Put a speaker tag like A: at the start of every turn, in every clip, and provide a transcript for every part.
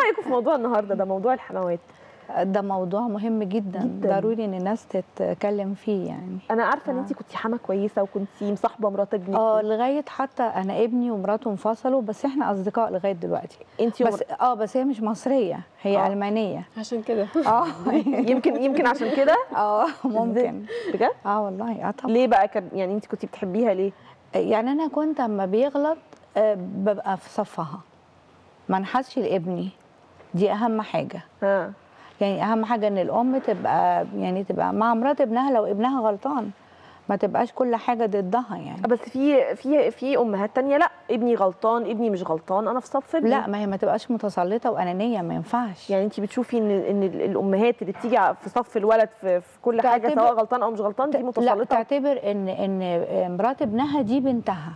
A: رايكم في موضوع النهارده ده موضوع الحموات
B: ده موضوع مهم جدا,
A: جداً.
B: ضروري ان الناس تتكلم فيه يعني
A: انا عارفه ان
B: آه.
A: انت كنتي حما كويسه وكنتي مصاحبه مرات ابنك
B: اه لغايه حتى انا ابني ومراته انفصلوا بس احنا اصدقاء لغايه دلوقتي
A: انت
B: بس اه بس هي مش مصريه هي
A: آه.
B: المانيه
C: عشان كده
B: اه
A: يمكن يمكن عشان كده
B: اه ممكن
A: بجد
B: اه والله اه طبعا
A: ليه بقى كان يعني انت كنتي بتحبيها ليه
B: يعني انا كنت اما بيغلط آه، ببقى في صفها ما انحسش لابني دي اهم حاجه
A: ها
B: يعني اهم حاجه ان الام تبقى يعني تبقى مع مرات ابنها لو ابنها غلطان ما تبقاش كل حاجه ضدها يعني
A: بس في في في امهات تانية لا ابني غلطان ابني مش غلطان انا في صف ابني
B: لا ما هي ما تبقاش متسلطه وانانيه ما ينفعش
A: يعني انت بتشوفي ان ان ال- الامهات اللي بتيجي في صف الولد في, في كل حاجه
B: تعتبر-
A: سواء غلطان او مش غلطان دي
B: لا
A: متسلطه
B: تعتبر ان ان مرات ابنها دي بنتها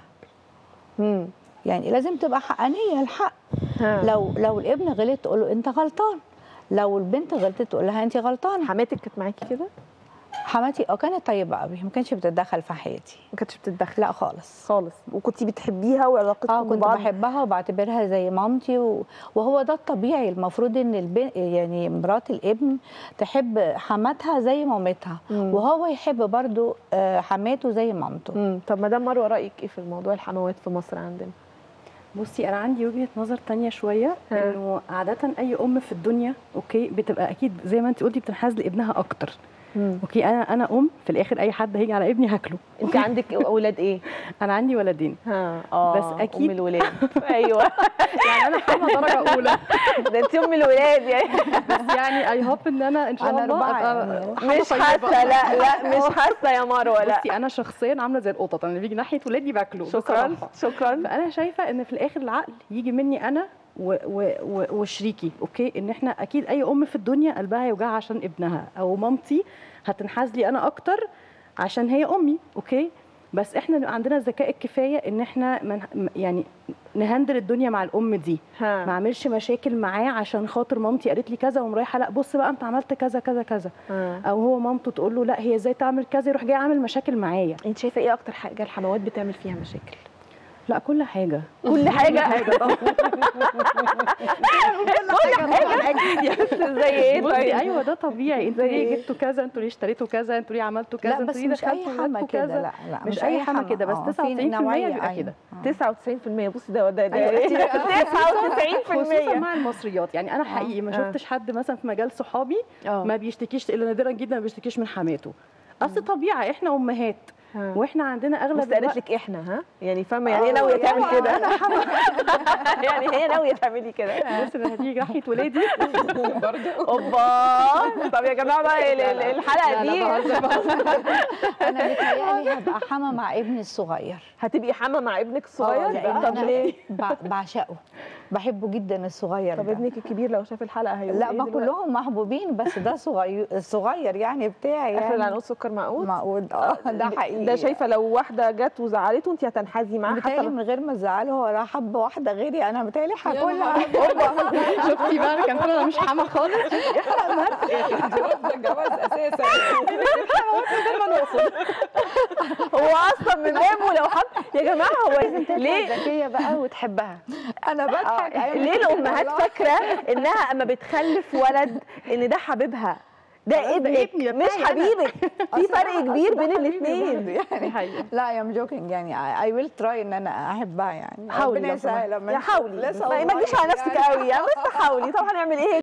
A: مم.
B: يعني لازم تبقى حقانيه الحق
A: ها.
B: لو لو الابن غلط تقول له انت غلطان لو البنت غلطت تقول لها انت غلطانه
A: حماتك كانت معاكي كده
B: حماتي اه كانت طيبه قوي ما كانتش بتتدخل في حياتي
A: ما كانتش بتتدخل
B: لا خالص
A: خالص وكنتي بتحبيها وعلاقتكم
B: اه كنت
A: ببعض
B: بحبها وبعتبرها زي مامتي و... وهو ده الطبيعي المفروض ان البن... يعني مرات الابن تحب حماتها زي مامتها
A: مم.
B: وهو يحب برضو آه، حماته زي مامته
A: مم. طب مدام مروه رايك ايه في الموضوع الحموات في مصر عندنا
C: بصي انا عندي وجهه نظر تانية شويه
A: ها.
C: انه عاده اي ام في الدنيا اوكي بتبقى اكيد زي ما انت قلتي بتنحاز لابنها اكتر
A: مم.
C: اوكي انا انا ام في الاخر اي حد هيجي على ابني هاكله
A: انت عندك اولاد ايه
C: انا عندي ولدين
A: ها اه
C: بس أكيد-
A: ام الولاد ايوه
C: يعني انا حما درجه اولى
A: ده انت ام الولاد يعني
C: بس يعني اي هوب ان انا ان شاء
B: أنا
C: الله
B: أربعة
C: ابقى
B: يعني.
C: حما
A: مش
C: طيبة.
A: حاسه لا لا مش حاسه يا مروه لا
C: بصي انا شخصيا عامله زي القطط انا اللي بيجي ناحيه ولادي باكله
A: شكرا
C: بصراحة.
A: شكرا
C: فانا شايفه ان في الاخر العقل يجي مني انا و و و وشريكي اوكي ان احنا اكيد اي ام في الدنيا قلبها يوجعها عشان ابنها او مامتي هتنحاز لي انا اكتر عشان هي امي اوكي بس احنا نبقى عندنا الذكاء الكفايه ان احنا من يعني نهندل الدنيا مع الام دي ما
A: ها
C: اعملش مشاكل معاه عشان خاطر مامتي قالت لي كذا وأقوم رايحه لا بص بقى انت عملت كذا كذا كذا
A: ها.
C: او هو مامته تقول له لا هي ازاي تعمل كذا يروح جاي عامل مشاكل معايا
A: انت شايفه ايه اكتر حاجه الحموات بتعمل فيها مشاكل
C: لا كل حاجه
A: كل حاجه
C: حاجه طبعا
A: كل حاجه اكيد يعني زي ايه
C: بصي
A: طيب
C: ايوه ده طبيعي انتوا
A: زي
C: ليه
A: إيه؟
C: جبتوا كذا انتوا ليه اشتريتوا كذا انتوا ليه عملتوا كذا
B: لا
C: انتوا
B: بس
C: ليه
B: مش اي
C: دخلتوا
B: حما
C: ولادكوا
B: كده
C: كذا
B: لا لا
C: مش أي حما كده، بس
B: آه، في
C: 99%
B: نوعية،
C: بيبقى
B: أيوة.
C: كده.
B: آه.
A: 99% بصي ده ده ده
C: أيوة،
A: إيه؟
C: كتير. خصوصا
A: 99%
C: مع المصريات يعني انا حقيقي ما
A: آه.
C: شفتش حد مثلا في مجال صحابي
A: اه
C: ما بيشتكيش الا نادرا جدا ما بيشتكيش من حماته اصل طبيعي احنا امهات
A: ها.
C: واحنا عندنا اغلب
A: بس قالت
C: الوقت-
A: لك احنا ها يعني فاهمه يعني هي
B: آه،
A: ناويه تعمل
B: يعني
A: كده
B: أنا
A: يعني هي ناويه تعملي كده
C: بص اللي هتيجي ناحيه ولادي
A: اوبا طب يا جماعه بقى ال- ال- الحلقه
C: لا، لا،
A: دي
C: بهزر، بهزر.
B: انا متهيألي هبقى حما مع ابني الصغير
A: هتبقي حما مع ابنك الصغير
B: لان
A: طب
B: انا
A: ليه
B: بع- بعشقه بحبه جدا الصغير
A: طب
B: ده.
A: ابنك الكبير لو شاف الحلقه هيقول
B: لا
A: إيه
B: ما
A: دلوقتي؟
B: كلهم محبوبين بس ده صغير الصغير يعني بتاعي
A: اخر
B: يعني
A: العنقود سكر معقود
B: معقود اه ده حقيقي
A: ده شايفه لو واحده جت وزعلته انت هتنحازي معاها حتى
B: متهيألي
A: لو-
B: من غير ما تزعله هو راح حب واحده غيري انا متهيألي هاكلها
C: شفتي بقى أنا كان طلع انا مش حما خالص
B: الجواز اساسا
A: هو اصلا من بابه لو حط يا جماعه هو ليه
B: ذكيه بقى وتحبها انا بضحك
A: آه، ليه الامهات فاكره انها اما بتخلف ولد ان ده حبيبها ده
C: خلاص ده
A: ابنك
C: ابني، ده
A: مش
C: بتاعي أنا.
A: حبيبك في فرق كبير بين الاثنين
C: دي حقيقة
B: لا يا ام جوكينج يعني اي ويل تراي ان انا احبها يعني
A: حاولي
B: ربنا
A: لو
B: يسهل
A: سمحتي.
B: لما
A: يا
B: نشوف.
A: حاولي
B: لسه
A: ما ما
B: والله
A: تجيش على نفسك
B: يعني.
A: قوي يا بس حاولي طب هنعمل ايه